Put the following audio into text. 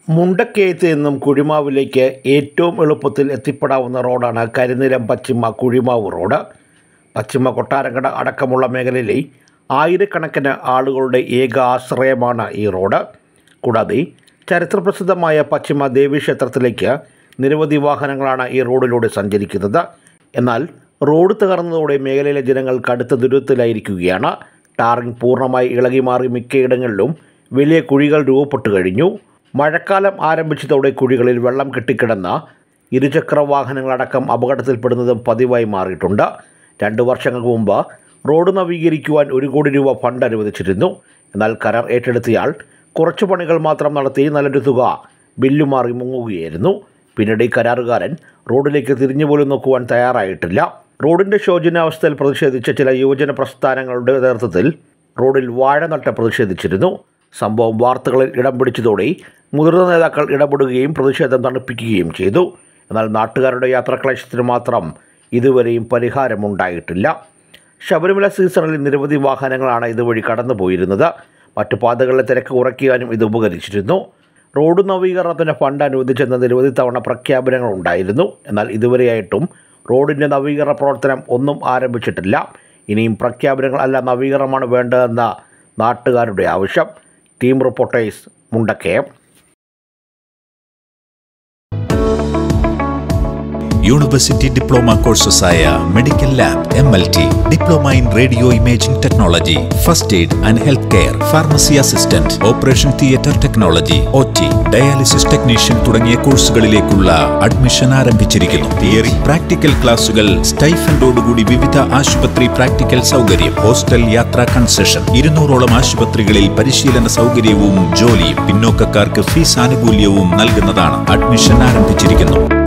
മുണ്ടക്കയത്ത് നിന്നും കുഴിമാവിലേക്ക് ഏറ്റവും എളുപ്പത്തിൽ എത്തിപ്പെടാവുന്ന റോഡാണ് കരിനിലം പശ്ചിമ കുഴിമാവ് റോഡ് പശ്ചിമ കൊട്ടാരക്കട അടക്കമുള്ള മേഖലയിലെ ആയിരക്കണക്കിന് ആളുകളുടെ ഏക ആശ്രയമാണ് ഈ റോഡ് കൂടാതെ ചരിത്രപ്രസിദ്ധമായ പശ്ചിമ ദേവീക്ഷേത്രത്തിലേക്ക് നിരവധി വാഹനങ്ങളാണ് ഈ റോഡിലൂടെ സഞ്ചരിക്കുന്നത് എന്നാൽ റോഡ് തകർന്നതോടെ മേഖലയിലെ ജനങ്ങൾ കടുത്ത ദുരിതത്തിലായിരിക്കുകയാണ് ടാറിംഗ് പൂർണ്ണമായി ഇളകി മാറി മിക്കയിടങ്ങളിലും വലിയ കുഴികൾ രൂപപ്പെട്ടു കഴിഞ്ഞു മഴക്കാലം ആരംഭിച്ചതോടെ കുഴികളിൽ വെള്ളം കെട്ടിക്കിടന്ന ഇരുചക്ര വാഹനങ്ങളടക്കം അപകടത്തിൽപ്പെടുന്നതും പതിവായി മാറിയിട്ടുണ്ട് രണ്ട് വർഷങ്ങൾക്ക് മുമ്പ് റോഡ് നവീകരിക്കുവാൻ ഒരു കോടി രൂപ ഫണ്ട് അനുവദിച്ചിരുന്നു എന്നാൽ കരാർ ഏറ്റെടുത്തയാൾ കുറച്ചു പണികൾ മാത്രം നടത്തി നല്ലൊരു തുക ബില്ല് മാറി മുങ്ങുകയായിരുന്നു പിന്നീട് ഈ കരാറുകാരൻ റോഡിലേക്ക് തിരിഞ്ഞു പോലും നോക്കുവാൻ തയ്യാറായിട്ടില്ല റോഡിൻ്റെ ശോചനാവസ്ഥയിൽ പ്രതിഷേധിച്ച ചില യുവജന പ്രസ്ഥാനങ്ങളുടെ നേതൃത്വത്തിൽ റോഡിൽ വാഴ നട്ട് പ്രതിഷേധിച്ചിരുന്നു സംഭവം വാർത്തകളിൽ ഇടം പിടിച്ചതോടെ മുതിർന്ന നേതാക്കൾ ഇടപെടുകയും പ്രതിഷേധം തണുപ്പിക്കുകയും ചെയ്തു എന്നാൽ നാട്ടുകാരുടെ യാത്രാക്ലേശത്തിന് മാത്രം ഇതുവരെയും പരിഹാരമുണ്ടായിട്ടില്ല ശബരിമല സീസണിൽ നിരവധി വാഹനങ്ങളാണ് ഇതുവഴി കടന്നു പോയിരുന്നത് മറ്റു പാതകളിലെ തിരക്ക് കുറയ്ക്കാനും ഇത് ഉപകരിച്ചിരുന്നു റോഡ് നവീകരണത്തിന് ഫണ്ട് അനുവദിച്ചെന്ന നിരവധി തവണ പ്രഖ്യാപനങ്ങൾ ഉണ്ടായിരുന്നു എന്നാൽ ഇതുവരെയായിട്ടും റോഡിൻ്റെ നവീകരണ പ്രവർത്തനം ഒന്നും ആരംഭിച്ചിട്ടില്ല ഇനിയും പ്രഖ്യാപനങ്ങൾ അല്ല നവീകരണമാണ് വേണ്ടതെന്ന നാട്ടുകാരുടെ ആവശ്യം team reporters Mundakayam university diploma കോഴ്സസായ medical lab M L T diploma in radio imaging technology first aid and health care pharmacy assistant operation theatre technology O T dialysis technician തുടങ്ങിയ കോഴ്സുകളിലേക്കുള്ള അഡ്മിഷൻ ആരംഭിച്ചിരിക്കുന്നു തിയറി പ്രാക്ടിക്കൽ ക്ലാസുകൾ സ്റ്റൈഫൻഡോടുകൂടി വിവിധ ആശുപത്രി practical സൗകര്യം hostel യാത്രാ കൺസെഷൻ ഇരുന്നൂറോളം ആശുപത്രികളിൽ പരിശീലന സൗകര്യവും ജോലിയും പിന്നോക്കക്കാർക്ക് ഫീസ് ആനുകൂല്യവും നൽകുന്നതാണ് അഡ്മിഷൻ ആരംഭിച്ചിരിക്കുന്നു